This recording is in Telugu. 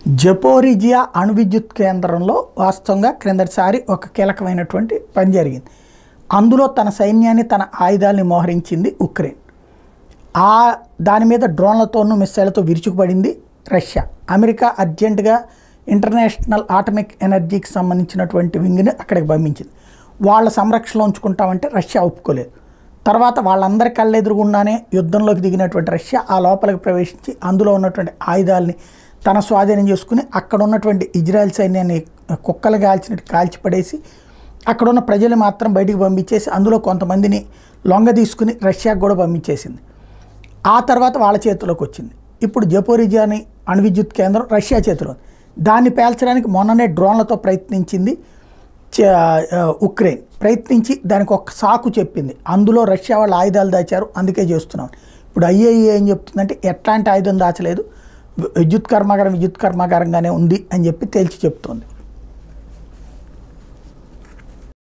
జపోరిజియా అణు విద్యుత్ కేంద్రంలో వాస్తవంగా క్రిందటిసారి ఒక కీలకమైనటువంటి పని జరిగింది అందులో తన సైన్యాన్ని తన ఆయుధాలని మోహరించింది ఉక్రెయిన్ ఆ దాని మీద డ్రోన్లతోనూ మిస్సైళ్లతో విరుచుకుపడింది రష్యా అమెరికా అర్జెంటుగా ఇంటర్నేషనల్ ఆటమిక్ ఎనర్జీకి సంబంధించినటువంటి వింగ్ని అక్కడికి పంపించింది వాళ్ళ సంరక్షణలో ఉంచుకుంటామంటే రష్యా ఒప్పుకోలేదు తర్వాత వాళ్ళందరి కళ్ళెదురుగుండానే యుద్ధంలోకి దిగినటువంటి రష్యా ఆ లోపలికి ప్రవేశించి అందులో ఉన్నటువంటి ఆయుధాలని తన స్వాధీనం చేసుకుని అక్కడ ఉన్నటువంటి ఇజ్రాయెల్ సైన్యాన్ని కుక్కలు కాల్చినట్టు కాల్చిపడేసి అక్కడ ఉన్న ప్రజలు మాత్రం బయటికి పంపించేసి అందులో కొంతమందిని లొంగ తీసుకుని రష్యాకు కూడా పంపించేసింది ఆ తర్వాత వాళ్ళ చేతిలోకి వచ్చింది ఇప్పుడు జపోరిజియాని అణు విద్యుత్ కేంద్రం రష్యా చేతిలో ఉంది. దాన్ని పేల్చడానికి మొన్ననే డ్రోన్లతో ప్రయత్నించింది చ- ఆ, ఉక్రెయిన్ ప్రయత్నించి దానికి ఒక సాకు చెప్పింది అందులో రష్యా వాళ్ళు ఆయుధాలు దాచారు అందుకే చేస్తున్నాం ఇప్పుడు ఐఏఈ ఏం చెప్తుందంటే ఎట్లాంటి ఆయుధం దాచలేదు విద్యుత్ కర్మాగారం విద్యుత్ కర్మాగారంగానే ఉంది అని చెప్పి తేల్చి చెప్తోంది